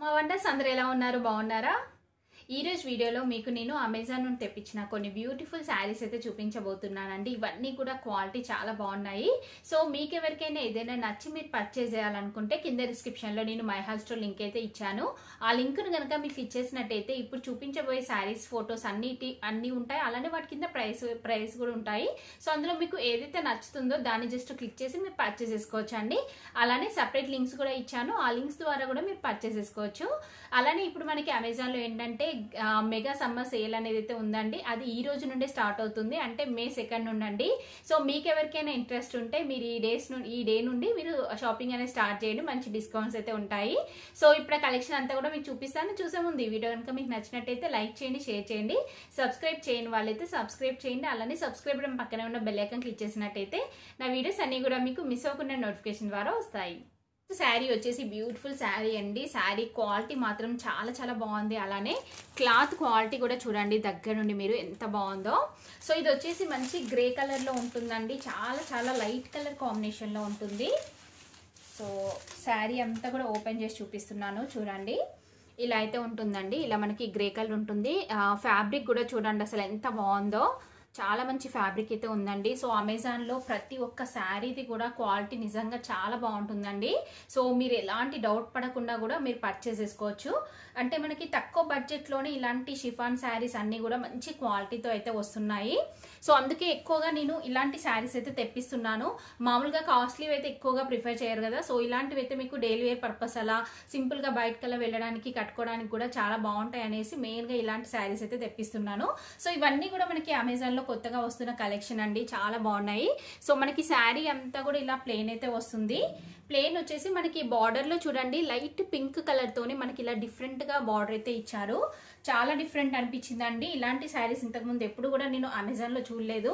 మా వండర్స్ అందరూ ఎలా ఉన్నారు బాగున్నారా ఈ రోజు వీడియోలో మీకు నేను అమెజాన్ నుండి తెప్పించిన కొన్ని బ్యూటిఫుల్ శారీస్ అయితే చూపించబోతున్నానండి ఇవన్నీ కూడా క్వాలిటీ చాలా బాగున్నాయి సో మీకు ఎవరికైనా ఏదైనా నచ్చి మీరు పర్చేజ్ చేయాలనుకుంటే కింద డిస్క్రిప్షన్లో నేను మై హాల్ స్టోర్ లింక్ అయితే ఇచ్చాను ఆ లింక్ను కనుక మీకు ఇచ్చేసినట్టయితే ఇప్పుడు చూపించబోయే శారీస్ ఫొటోస్ అన్నిటి అన్నీ ఉంటాయి అలానే వాటి కింద ప్రైస్ ప్రైస్ కూడా ఉంటాయి సో అందులో మీకు ఏదైతే నచ్చుతుందో దాన్ని జస్ట్ క్లిక్ చేసి మీరు పర్చేస్ చేసుకోవచ్చు అండి అలానే సపరేట్ లింక్స్ కూడా ఇచ్చాను ఆ లింక్స్ ద్వారా కూడా మీరు పర్చేస్ చేసుకోవచ్చు అలానే ఇప్పుడు మనకి అమెజాన్లో ఏంటంటే ఆ, మెగా సమ్మర్ సేల్ అనేది అయితే ఉందండి అది ఈ రోజు నుండి స్టార్ట్ అవుతుంది అంటే మే సెకండ్ నుండి అండి సో మీకు ఎవరికైనా ఇంట్రెస్ట్ ఉంటే మీరు ఈ డేస్ నుండి ఈ డే నుండి మీరు షాపింగ్ అనేది స్టార్ట్ చేయండి మంచి డిస్కౌంట్స్ అయితే ఉంటాయి సో ఇప్పుడు కలెక్షన్ అంతా కూడా మీకు చూపిస్తాను చూసే ముందు ఈ వీడియో కనుక మీకు నచ్చినట్టయితే లైక్ చేయండి షేర్ చేయండి సబ్స్క్రైబ్ చేయని వాళ్ళైతే సబ్స్క్రైబ్ చేయండి అలానే సబ్స్క్రైబ్ బటన్ పక్కనే ఉన్న బెల్ ఐకాన్ క్లిక్ చేసినట్టయితే నా వీడియోస్ అన్ని కూడా మీకు మిస్ అవ్వకుండా నోటిఫికేషన్ ద్వారా వస్తాయి శారీ వచ్చేసి బ్యూటిఫుల్ శారీ అండి శారీ క్వాలిటీ మాత్రం చాలా చాలా బాగుంది అలానే క్లాత్ క్వాలిటీ కూడా చూడండి దగ్గర నుండి మీరు ఎంత బాగుందో సో ఇది వచ్చేసి మంచి గ్రే కలర్లో ఉంటుందండి చాలా చాలా లైట్ కలర్ కాంబినేషన్లో ఉంటుంది సో శారీ అంతా కూడా ఓపెన్ చేసి చూపిస్తున్నాను చూడండి ఇలా అయితే ఉంటుందండి ఇలా మనకి గ్రే కలర్ ఉంటుంది ఫ్యాబ్రిక్ కూడా చూడండి అసలు ఎంత బాగుందో చాలా మంచి ఫ్యాబ్రిక్ అయితే ఉందండి సో అమెజాన్లో ప్రతి ఒక్క శారీది కూడా క్వాలిటీ నిజంగా చాలా బాగుంటుందండి సో మీరు ఎలాంటి డౌట్ పడకుండా కూడా మీరు పర్చేస్ చేసుకోవచ్చు అంటే మనకి తక్కువ బడ్జెట్లోనే ఇలాంటి షిఫాన్ శారీస్ అన్నీ కూడా మంచి క్వాలిటీతో అయితే వస్తున్నాయి సో అందుకే ఎక్కువగా నేను ఇలాంటి శారీస్ అయితే తెప్పిస్తున్నాను మామూలుగా కాస్ట్లీ అయితే ఎక్కువగా ప్రిఫర్ చేయరు కదా సో ఇలాంటివి అయితే మీకు డైలీ వేర్ పర్పస్ అలా సింపుల్గా బయటకల్లా వెళ్ళడానికి కట్టుకోవడానికి కూడా చాలా బాగుంటాయి అనేసి మెయిన్గా ఇలాంటి శారీస్ అయితే తెప్పిస్తున్నాను సో ఇవన్నీ కూడా మనకి అమెజాన్లో కొత్తగా వస్తున్న కలెక్షన్ అండి చాలా బాగున్నాయి సో మనకి శారీ అంతా కూడా ఇలా ప్లెయిన్ అయితే వస్తుంది ప్లెయిన్ వచ్చేసి మనకి బార్డర్లో చూడండి లైట్ పింక్ కలర్తోని మనకి ఇలా డిఫరెంట్గా బార్డర్ అయితే ఇచ్చారు చాలా డిఫరెంట్ అనిపించిందండి ఇలాంటి శారీస్ ఇంతకుముందు ఎప్పుడు కూడా నేను అమెజాన్లో చూడలేదు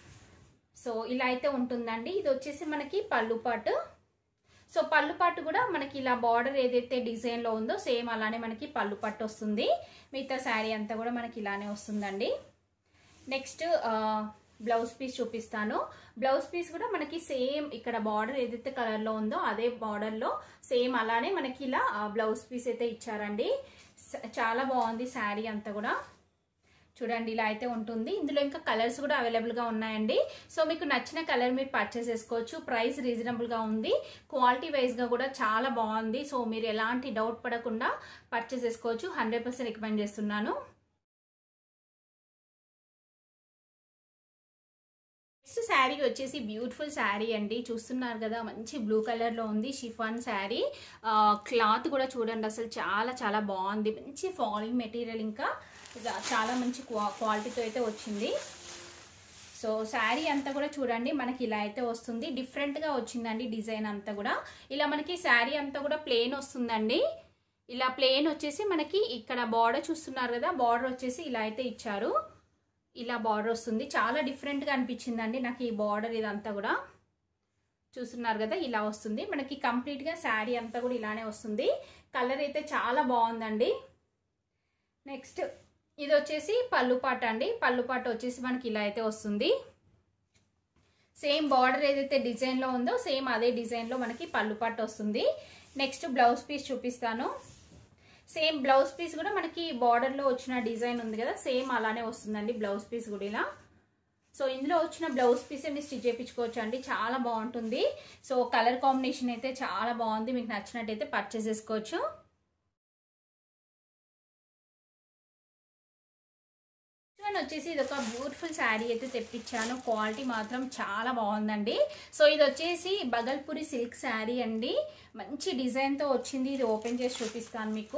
సో ఇలా అయితే ఉంటుందండి ఇది వచ్చేసి మనకి పళ్ళు పాటు సో పళ్ళు పట్టు కూడా మనకి ఇలా బార్డర్ ఏదైతే డిజైన్లో ఉందో సేమ్ అలానే మనకి పళ్ళు పట్టు వస్తుంది మిగతా శారీ అంతా కూడా మనకి ఇలానే వస్తుందండి నెక్స్ట్ బ్లౌజ్ పీస్ చూపిస్తాను బ్లౌజ్ పీస్ కూడా మనకి సేమ్ ఇక్కడ బార్డర్ ఏదైతే కలర్లో ఉందో అదే బార్డర్లో సేమ్ అలానే మనకి ఇలా బ్లౌజ్ పీస్ అయితే ఇచ్చారండి చాలా బాగుంది శారీ అంతా కూడా చూడండి ఇలా అయితే ఉంటుంది ఇందులో ఇంకా కలర్స్ కూడా అవైలబుల్గా ఉన్నాయండి సో మీకు నచ్చిన కలర్ మీరు పర్చేస్ చేసుకోవచ్చు ప్రైస్ రీజనబుల్గా ఉంది క్వాలిటీ వైజ్గా కూడా చాలా బాగుంది సో మీరు ఎలాంటి డౌట్ పడకుండా పర్చేస్ చేసుకోవచ్చు హండ్రెడ్ పర్సెంట్ రికమెండ్ చేస్తున్నాను నెక్స్ట్ శారీ వచ్చేసి బ్యూటిఫుల్ శారీ అండి చూస్తున్నారు కదా మంచి బ్లూ కలర్లో ఉంది షిఫాన్ శారీ క్లాత్ కూడా చూడండి అసలు చాలా చాలా బాగుంది మంచి ఫాలింగ్ మెటీరియల్ ఇంకా చాలా మంచి క్వాలిటీతో అయితే వచ్చింది సో శారీ అంతా కూడా చూడండి మనకి ఇలా అయితే వస్తుంది డిఫరెంట్గా వచ్చిందండి డిజైన్ అంతా కూడా ఇలా మనకి శారీ అంతా కూడా ప్లెయిన్ వస్తుందండి ఇలా ప్లెయిన్ వచ్చేసి మనకి ఇక్కడ బార్డర్ చూస్తున్నారు కదా బార్డర్ వచ్చేసి ఇలా అయితే ఇచ్చారు ఇలా బార్డర్ వస్తుంది చాలా డిఫరెంట్గా అనిపించిందండి నాకు ఈ బార్డర్ ఇదంతా కూడా చూస్తున్నారు కదా ఇలా వస్తుంది మనకి కంప్లీట్గా శారీ అంతా కూడా ఇలానే వస్తుంది కలర్ అయితే చాలా బాగుందండి నెక్స్ట్ ఇది వచ్చేసి పళ్ళుపాట అండి పళ్ళుపాట వచ్చేసి మనకి ఇలా అయితే వస్తుంది సేమ్ బార్డర్ ఏదైతే డిజైన్లో ఉందో సేమ్ అదే డిజైన్లో మనకి పళ్ళుపాట వస్తుంది నెక్స్ట్ బ్లౌజ్ పీస్ చూపిస్తాను సేమ్ బ్లౌజ్ పీస్ కూడా మనకి బార్డర్లో వచ్చిన డిజైన్ ఉంది కదా సేమ్ అలానే వస్తుందండి బ్లౌజ్ పీస్ కూడా ఇలా సో ఇందులో వచ్చిన బ్లౌజ్ పీసే మీరు స్టిచ్ చేయించుకోవచ్చు అండి చాలా బాగుంటుంది సో కలర్ కాంబినేషన్ అయితే చాలా బాగుంది మీకు నచ్చినట్టయితే పర్చేస్ చేసుకోవచ్చు వన్ వచ్చేసి ఇది ఒక బ్యూటిఫుల్ శారీ అయితే తెప్పించాను క్వాలిటీ మాత్రం చాలా బాగుందండి సో ఇది వచ్చేసి బగల్పూరి సిల్క్ శారీ అండి మంచి డిజైన్తో వచ్చింది ఇది ఓపెన్ చేసి చూపిస్తాను మీకు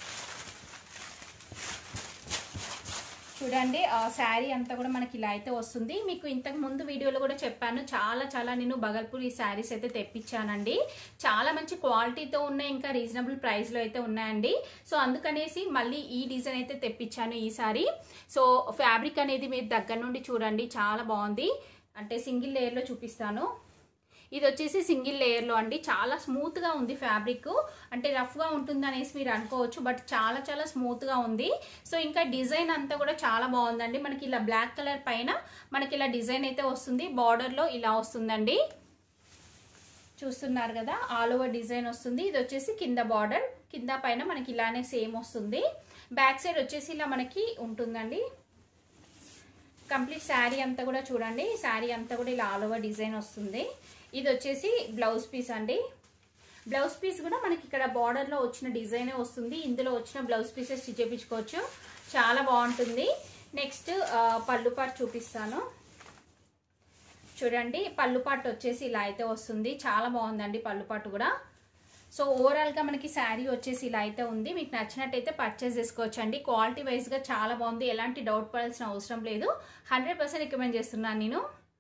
చూడండి ఆ శారీ అంతా కూడా మనకి ఇలా అయితే వస్తుంది మీకు ఇంతకు ముందు వీడియోలో కూడా చెప్పాను చాలా చాలా నేను బగల్పూర్ ఈ శారీస్ అయితే తెప్పించానండి చాలా మంచి క్వాలిటీతో ఉన్నాయి ఇంకా రీజనబుల్ ప్రైస్లో అయితే ఉన్నాయండి సో అందుకనేసి మళ్ళీ ఈ డిజైన్ అయితే తెప్పించాను ఈ సారీ సో ఫ్యాబ్రిక్ అనేది మీరు దగ్గర నుండి చూడండి చాలా బాగుంది అంటే సింగిల్ లేయర్లో చూపిస్తాను ఇది వచ్చేసి సింగిల్ లేయర్లో అండి చాలా స్మూత్గా ఉంది ఫ్యాబ్రిక్ అంటే రఫ్గా ఉంటుంది అనేసి మీరు అనుకోవచ్చు బట్ చాలా చాలా స్మూత్గా ఉంది సో ఇంకా డిజైన్ అంతా కూడా చాలా బాగుందండి మనకి ఇలా బ్లాక్ కలర్ పైన మనకి ఇలా డిజైన్ అయితే వస్తుంది బార్డర్లో ఇలా వస్తుందండి చూస్తున్నారు కదా ఆల్ ఓవర్ డిజైన్ వస్తుంది ఇది వచ్చేసి కింద బార్డర్ కింద పైన మనకి ఇలానే సేమ్ వస్తుంది బ్యాక్ సైడ్ వచ్చేసి ఇలా మనకి ఉంటుందండి కంప్లీట్ శారీ అంతా కూడా చూడండి శారీ అంతా కూడా ఇలా ఆల్ ఓవర్ డిజైన్ వస్తుంది ఇది వచ్చేసి బ్లౌజ్ పీస్ అండి బ్లౌజ్ పీస్ కూడా మనకి ఇక్కడ బార్డర్లో వచ్చిన డిజైనే వస్తుంది ఇందులో వచ్చిన బ్లౌజ్ పీసెస్ స్టిచ్ చేయించుకోవచ్చు చాలా బాగుంటుంది నెక్స్ట్ పళ్ళు పాటు చూపిస్తాను చూడండి పళ్ళు పాటు వచ్చేసి ఇలా అయితే వస్తుంది చాలా బాగుందండి పళ్ళు పాటు కూడా సో ఓవరాల్గా మనకి శారీ వచ్చేసి ఇలా అయితే ఉంది మీకు నచ్చినట్టయితే పర్చేస్ చేసుకోవచ్చు అండి క్వాలిటీ వైజ్గా చాలా బాగుంది ఎలాంటి డౌట్ పడాల్సిన అవసరం లేదు హండ్రెడ్ పర్సెంట్ రికమెండ్ చేస్తున్నాను నేను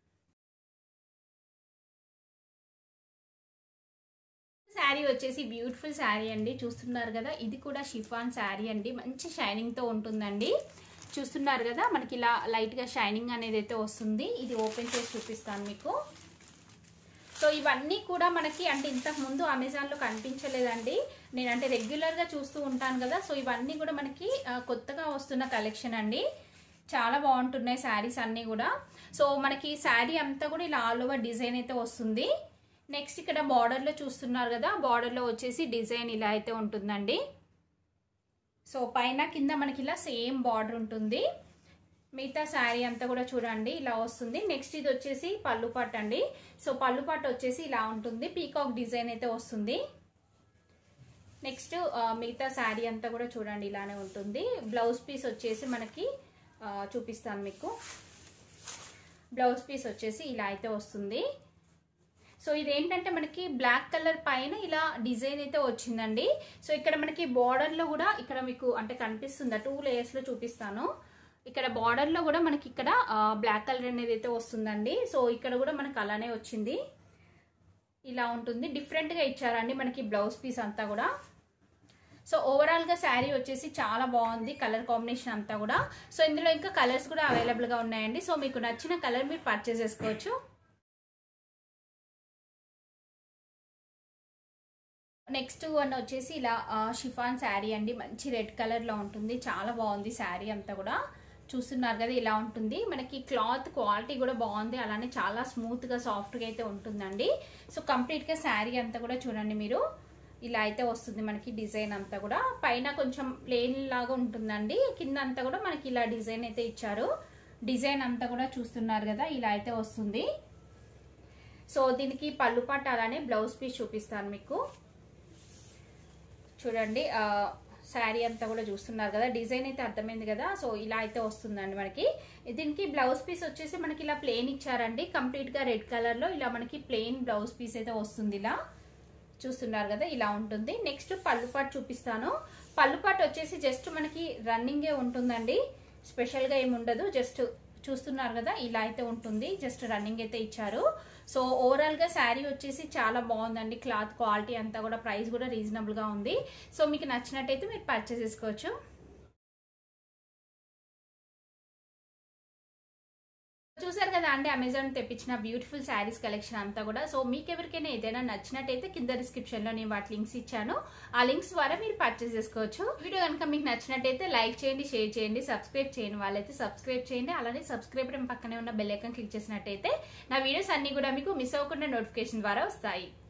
శారీ వచ్చేసి బ్యూటిఫుల్ శారీ అండి చూస్తున్నారు కదా ఇది కూడా షిఫాన్ శారీ అండి మంచి షైనింగ్తో ఉంటుందండి చూస్తున్నారు కదా మనకి ఇలా లైట్గా షైనింగ్ అనేది అయితే వస్తుంది ఇది ఓపెన్ చేసి చూపిస్తాను మీకు సో ఇవన్నీ కూడా మనకి అంటే ఇంతకు ముందు అమెజాన్లో కనిపించలేదండి నేనంటే రెగ్యులర్గా చూస్తూ ఉంటాను కదా సో ఇవన్నీ కూడా మనకి కొత్తగా వస్తున్న కలెక్షన్ అండి చాలా బాగుంటున్నాయి శారీస్ అన్నీ కూడా సో మనకి శారీ అంతా కూడా ఇలా ఆల్ ఓవర్ డిజైన్ అయితే వస్తుంది నెక్స్ట్ ఇక్కడ బార్డర్లో చూస్తున్నారు కదా బార్డర్లో వచ్చేసి డిజైన్ ఇలా అయితే ఉంటుందండి సో పైన కింద మనకి ఇలా సేమ్ బార్డర్ ఉంటుంది మిగతా శారీ అంతా కూడా చూడండి ఇలా వస్తుంది నెక్స్ట్ ఇది వచ్చేసి పళ్ళు పాట్ అండి సో పళ్ళు పాట్ వచ్చేసి ఇలా ఉంటుంది పీకాక్ డిజైన్ అయితే వస్తుంది నెక్స్ట్ మిగతా శారీ అంతా కూడా చూడండి ఇలానే ఉంటుంది బ్లౌజ్ పీస్ వచ్చేసి మనకి చూపిస్తాను మీకు బ్లౌజ్ పీస్ వచ్చేసి ఇలా అయితే వస్తుంది సో ఇదేంటంటే మనకి బ్లాక్ కలర్ పైన ఇలా డిజైన్ అయితే వచ్చిందండి సో ఇక్కడ మనకి బార్డర్లో కూడా ఇక్కడ మీకు అంటే కనిపిస్తుందా టూ లేయర్స్లో చూపిస్తాను ఇక్కడ బార్డర్లో కూడా మనకి ఇక్కడ బ్లాక్ కలర్ అనేది అయితే వస్తుందండి సో ఇక్కడ కూడా మనకు అలానే వచ్చింది ఇలా ఉంటుంది డిఫరెంట్గా ఇచ్చారండి మనకి బ్లౌజ్ పీస్ అంతా కూడా సో ఓవరాల్గా శారీ వచ్చేసి చాలా బాగుంది కలర్ కాంబినేషన్ అంతా కూడా సో ఇందులో ఇంకా కలర్స్ కూడా అవైలబుల్గా ఉన్నాయండి సో మీకు నచ్చిన కలర్ మీరు పర్చేస్ చేసుకోవచ్చు నెక్స్ట్ వన్ వచ్చేసి ఇలా షిఫాన్ శారీ అండి మంచి రెడ్ కలర్లో ఉంటుంది చాలా బాగుంది శారీ అంతా కూడా చూస్తున్నారు కదా ఇలా ఉంటుంది మనకి క్లాత్ క్వాలిటీ కూడా బాగుంది అలానే చాలా స్మూత్గా సాఫ్ట్గా అయితే ఉంటుందండి సో కంప్లీట్గా శారీ అంతా కూడా చూడండి మీరు ఇలా అయితే వస్తుంది మనకి డిజైన్ అంతా కూడా పైన కొంచెం ప్లెయిన్ లాగా ఉంటుందండి కింద అంతా కూడా మనకి ఇలా డిజైన్ అయితే ఇచ్చారు డిజైన్ అంతా కూడా చూస్తున్నారు కదా ఇలా అయితే వస్తుంది సో దీనికి పళ్ళు పాట అలానే బ్లౌజ్ పీస్ చూపిస్తాను మీకు చూడండి శారీ అంతా కూడా చూస్తున్నారు కదా డిజైన్ అయితే అర్థమైంది కదా సో ఇలా అయితే వస్తుందండి మనకి దీనికి బ్లౌజ్ పీస్ వచ్చేసి మనకి ఇలా ప్లెయిన్ ఇచ్చారండి కంప్లీట్గా రెడ్ కలర్లో ఇలా మనకి ప్లెయిన్ బ్లౌజ్ పీస్ అయితే వస్తుంది ఇలా చూస్తున్నారు కదా ఇలా ఉంటుంది నెక్స్ట్ పళ్ళుపాటు చూపిస్తాను పళ్ళుపాటు వచ్చేసి జస్ట్ మనకి రన్నింగే ఉంటుందండి స్పెషల్గా ఏమి ఉండదు జస్ట్ చూస్తున్నారు కదా ఇలా అయితే ఉంటుంది జస్ట్ రన్నింగ్ అయితే ఇచ్చారు సో ఓవరాల్గా శారీ వచ్చేసి చాలా బాగుందండి క్లాత్ క్వాలిటీ అంతా కూడా ప్రైస్ కూడా రీజనబుల్గా ఉంది సో మీకు నచ్చినట్టయితే మీరు పర్చేస్ చేసుకోవచ్చు చూసారు కదా అండి అమెజాన్ తెప్పించిన బ్యూటిఫుల్ శారీస్ కలెక్షన్ అంతా కూడా సో మీకు ఎవరికైనా ఏదైనా నచ్చినట్టయితే కింద డిస్క్రిప్షన్ లో నేను వాటి లింక్స్ ఇచ్చాను ఆ లింక్స్ ద్వారా మీరు పర్చేస్ చేసుకోవచ్చు వీడియో కనుక మీకు నచ్చినట్టయితే లైక్ చేయండి షేర్ చేయండి సబ్స్క్రైబ్ చేయని వాళ్ళైతే సబ్స్క్రైబ్ చేయండి అలానే సబ్స్క్రైబ్ పక్కనే ఉన్న బెల్ ఐకాన్ క్లిక్ చేసినట్టయితే నా వీడియోస్ అన్ని కూడా మీకు మిస్ అవ్వకుండా నోటిఫికేషన్ ద్వారా వస్తాయి